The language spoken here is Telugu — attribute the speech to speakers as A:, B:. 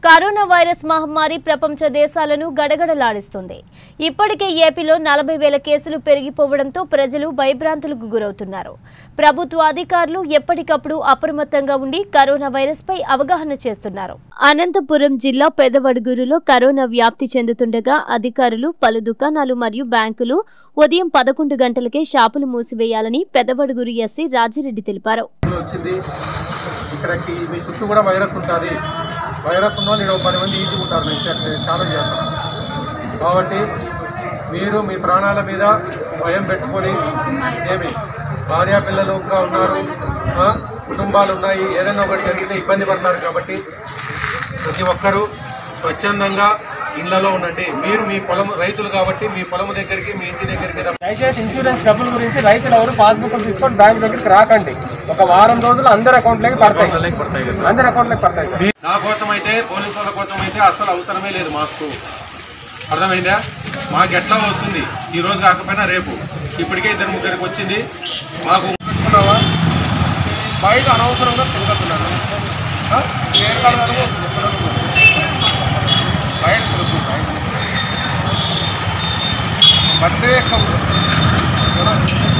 A: కరోనా వైరస్ మహమ్మారి ప్రపంచ దేశాలను గడగడలాడిస్తుంది ఇప్పటికే ఏపీలో నలభై వేల కేసులు పెరిగిపోవడంతో ప్రజలు భయభ్రాంతులకు గురవుతున్నారు ప్రభుత్వ అధికారులు ఎప్పటికప్పుడు అప్రమత్తంగా ఉండి కరోనా వైరస్ పై అవగాహన చేస్తున్నారు అనంతపురం జిల్లా పెదవడుగురులో కరోనా వ్యాప్తి చెందుతుండగా అధికారులు పలు దుకాణాలు మరియు బ్యాంకులు ఉదయం పదకొండు గంటలకే షాపులు మూసివేయాలని పెదవడుగురు ఎస్సీ రాజిరెడ్డి తెలిపారు
B: వచ్చింది ఇక్కడికి మీ చుట్టూ కూడా వైరస్ ఉంటుంది వైరస్ ఉన్న వాళ్ళు పది మంది ఈజీ ఉంటారు నేను చెక్- నేను ఛాలెంజ్ చేస్తాను కాబట్టి మీరు మీ ప్రాణాల మీద భయం పెట్టుకొని ఏమి భార్య పిల్లలు ఇంకా ఉన్నారు ఆ, కుటుంబాలు ఉన్నాయి ఏదైనా ఒకటి జరిగితే ఇబ్బంది పడతారు కాబట్టి ప్రతి ఒక్కరూ స్వచ్ఛందంగా ఇళ్లలో ఉండండి మీరు మీ పొలం రైతులు కాబట్టి మీ పొలం దగ్గరికి మీ ఇంటి దగ్గరికి తప్ప
C: దయచేసి ఇన్సూరెన్స్ డబ్బుల గురించి రైతులు ఎవరు పాస్బుక్ తీసుకొని బ్యాంక్ దగ్గరికి రాకండి ఒక వారం రోజులు అందరి అకౌంట్లోకి పడతాయి అందరి అకౌంట్లోకి పడతాయి సార్.
B: నా కోసం అయితే పోలీసు వాళ్ళ కోసం అయితే అసలు అవసరమే లేదు మాస్క్ అర్థమైందా మాకు ఎట్లా వస్తుంది ఈ రోజు కాకపోయినా రేపు ఇప్పటికే ఇద్దరు ముగ్గురికి వచ్చింది మాకు
C: అనుకున్నావా? బయట అనవసరంగా తిరుగుతున్నాను ఆ? కేరళలో తిరుగుతున్నాను. బయట తిరుగుతుంది బయట. బట్టే ఎక్కువ.